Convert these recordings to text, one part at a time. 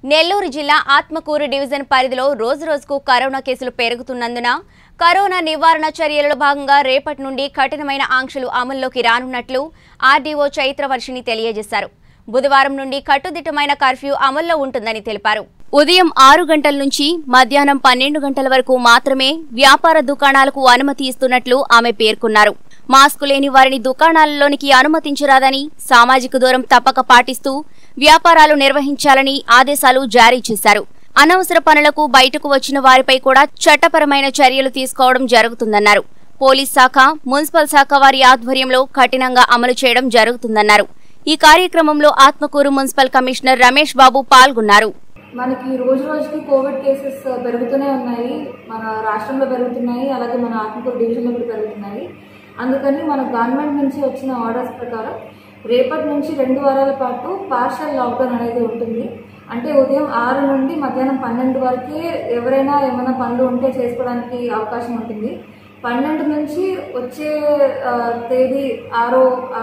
నెల్లూరు జిల్లా ఆత్మకూరు డివిజన్ పరిధిలో రోజురోజుకు కరోనా కేసులు పెరుగుతున్నందున కరోనా నివారణ చర్యలలో భాగంగా రేపటి నుండి కఠినమైన ఆంక్షలు అమల్లోకి రానున్నట్లు ఆర్డీఓ చైత్రవర్షిని తెలియజేశారు బుధవారం నుండి కట్టుదిట్టమైన కర్ఫ్యూ అమల్లో ఉంటుందని తెలిపారు ఉదయం ఆరు గంటల నుంచి మధ్యాహ్నం పన్నెండు గంటల వరకు మాత్రమే వ్యాపార దుకాణాలకు అనుమతి ఇస్తున్నట్లు ఆమె పేర్కొన్నారు మాస్కు లేని వారిని దుకాణాలలోనికి అనుమతించరాదని సామాజిక దూరం తప్పక పాటిస్తూ వ్యాపారాలు నిర్వహించాలని ఆదేశాలు జారీ చేశారు అనవసర పనులకు బయటకు వచ్చిన వారిపై కూడా చట్టపరమైన చర్యలు తీసుకోవడం జరుగుతుందన్నారు పోలీస్ శాఖ మున్సిపల్ శాఖ వారి ఆధ్వర్యంలో కఠినంగా అమలు చేయడం జరుగుతుందన్నారు ఈ కార్యక్రమంలో ఆత్మకూరు మున్సిపల్ కమిషనర్ రమేష్ బాబు పాల్గొన్నారు మనకి రోజు రోజుకి కోవిడ్ కేసెస్ పెరుగుతూనే ఉన్నాయి మన రాష్ట్రంలో పెరుగుతున్నాయి అలాగే మన ఆత్మకూరు డివిజన్లో కూడా పెరుగుతున్నాయి అందుకని మన గవర్నమెంట్ నుంచి వచ్చిన ఆర్డర్స్ ప్రకారం రేపటి నుంచి రెండు వారాల పాటు పార్షల్ లాక్డౌన్ అనేది ఉంటుంది అంటే ఉదయం ఆరు నుండి మధ్యాహ్నం పన్నెండు వరకే ఎవరైనా ఏమైనా పనులు ఉంటే చేసుకోవడానికి అవకాశం ఉంటుంది పన్నెండు నుంచి వచ్చే ఆ, తేదీ ఆరో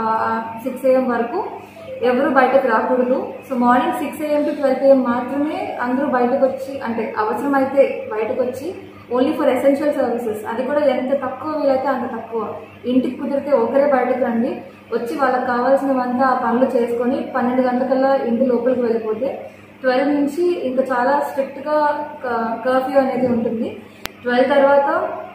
సిక్స్ ఏఎం వరకు ఎవరు బయటకు రాకూడదు so morning six AM to twelve AM మాత్రమే అందరూ బయటకు వచ్చి అంటే అవసరమైతే బయటకు వచ్చి ఓన్లీ ఫర్ ఎసెన్షియల్ సర్వీసెస్ అది కూడా ఎంత తక్కువ వీలైతే అంత తక్కువ ఇంటికి కుదిరితే ఒకరే బయటకు రండి వచ్చి వాళ్ళకి కావాల్సినవంతా ఆ పనులు చేసుకొని పన్నెండు గంటలకల్లా ఇంటి లోపలికి వెళ్ళిపోతే ట్వెల్వ్ నుంచి ఇంకా చాలా స్ట్రిక్ట్గా కర్ఫ్యూ అనేది ఉంటుంది ట్వెల్వ్ తర్వాత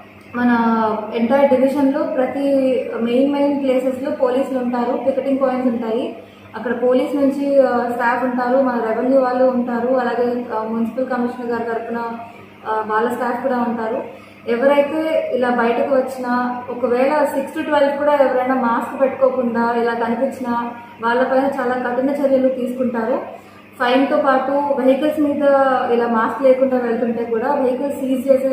మన ఎంటైర్ డివిజన్లో ప్రతి మెయిన్ మెయిన్ ప్లేసెస్లో పోలీసులు ఉంటారు పికెటింగ్ పాయింట్స్ ఉంటాయి అక్కడ పోలీస్ నుంచి స్టాఫ్ ఉంటారు మన రెవెన్యూ వాళ్ళు ఉంటారు అలాగే ఆ, మున్సిపల్ కమిషనర్ గారి తరఫున ఆ, వాళ్ళ స్టాఫ్ కూడా ఉంటారు ఎవరైతే ఇలా బయటకు వచ్చినా ఒకవేళ సిక్స్ టు ట్వెల్వ్ కూడా ఎవరైనా మాస్క్ పెట్టుకోకుండా ఇలా కనిపించినా వాళ్ళపైన చాలా కఠిన చర్యలు తీసుకుంటారు ఫైన్ తో పాటు వెహికల్స్ మీద ఇలా మాస్క్ లేకుండా వెళ్తుంటే కూడా వెహికల్స్ సీజ్ చేసే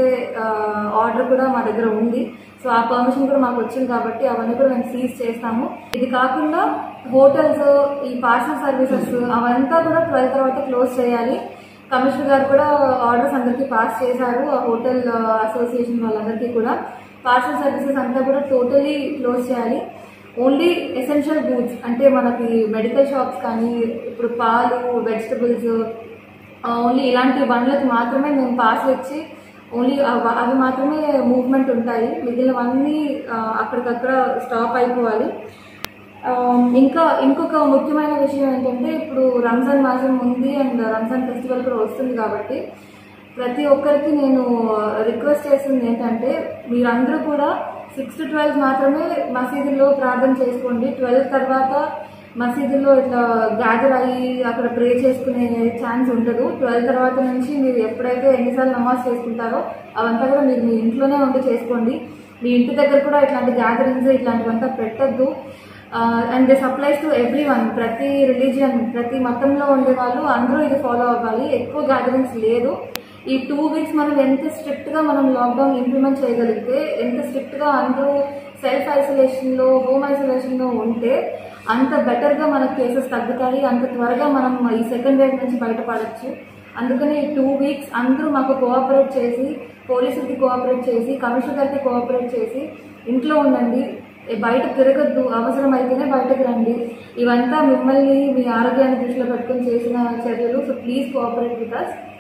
ఆర్డర్ కూడా మా దగ్గర ఉంది సో ఆ పర్మిషన్ కూడా మాకు వచ్చింది కాబట్టి అవన్నీ కూడా మేము సీజ్ చేస్తాము ఇది కాకుండా హోటల్స్ ఈ పార్సల్ సర్వీసెస్ అవంతా కూడా ట్వెల్వ్ తర్వాత క్లోజ్ చేయాలి కమిషనర్ గారు కూడా ఆర్డర్స్ అందరికీ పాస్ చేశారు ఆ హోటల్ అసోసియేషన్ వాళ్ళందరికీ కూడా పార్సల్ సర్వీసెస్ అంతా కూడా టోటలీ క్లోజ్ చేయాలి ఓన్లీ ఎసెన్షియల్ గూడ్స్ అంటే మనకి మెడికల్ షాప్స్ కానీ ఇప్పుడు పాలు వెజిటబుల్స్ ఓన్లీ ఇలాంటి బండ్లకు మాత్రమే మేము పాస్ ఇచ్చి ఓన్లీ అవ- అవి మాత్రమే మూవ్మెంట్ ఉంటాయి మిగిలినవన్నీ ఆ, అక్కడికక్కడ స్టాప్ అయిపోవాలి ఆ, ఇంకా ఇంకొక ముఖ్యమైన విషయం ఏంటంటే ఇప్పుడు రంజాన్ మాసం ఉంది అండ్ రంజాన్ ఫెస్టివల్ కూడా వస్తుంది కాబట్టి ప్రతి ఒక్కరికి నేను రిక్వెస్ట్ చేస్తుంది ఏంటంటే మీరందరూ కూడా సిక్స్ టు ట్వెల్వ్ మాత్రమే మసీదులో ప్రార్థన చేసుకోండి ట్వెల్వ్ తర్వాత మసీదులో ఇట్లా గ్యాదర్ అయ్యి అక్కడ ప్రే చేసుకునే ఛాన్స్ ఉండదు ట్వెల్వ్ తర్వాత నుంచి మీరు ఎప్పుడైతే ఎన్నిసార్లు నమాజ్ చేసుకుంటారో అవంతా కూడా మీరు మీ ఇంట్లోనే ఉండి చేసుకోండి మీ ఇంటి దగ్గర కూడా ఇట్లాంటి గ్యాదరింగ్స్ ఇట్లాంటివంతా పెట్టద్దు and this applies to every one ప్రతి రిలీజియన్ ప్రతి మతంలో ఉండే వాళ్ళు అందరూ ఇది ఫాలో అవ్వాలి ఎక్కువ గ్యాదరింగ్స్ లేదు ఈ టూ వీక్స్ మనం ఎంత స్ట్రిక్ట్ గా మనం లాక్డౌన్ ఇంప్లిమెంట్ చేయగలిగితే ఎంత స్ట్రిక్ట్ గా అందరూ సెల్ఫ్ ఐసోలేషన్ లో హోమ్ ఐసోలేషన్ లో ఉంటే అంత బెటర్ గా మన కేసెస్ తగ్గుతాయి అంత త్వరగా మనం ఈ సెకండ్ వేవ్ నుంచి బయటపడచ్చు అందుకని ఈ టూ వీక్స్ అందరూ మాకు కోఆపరేట్ చేసి పోలీసులకి కోఆపరేట్ చేసి కమిషనర్ గారికి కోఆపరేట్ చేసి ఇంట్లో ఉండండి ఏ బయట తిరగద్దు అవసరం అయితేనే బయటకు రండి ఇవంతా మిమ్మల్ని మీ ఆరోగ్యాన్ని దృష్టిలో పెట్టుకొని చేసిన చర్యలు so please cooperate with us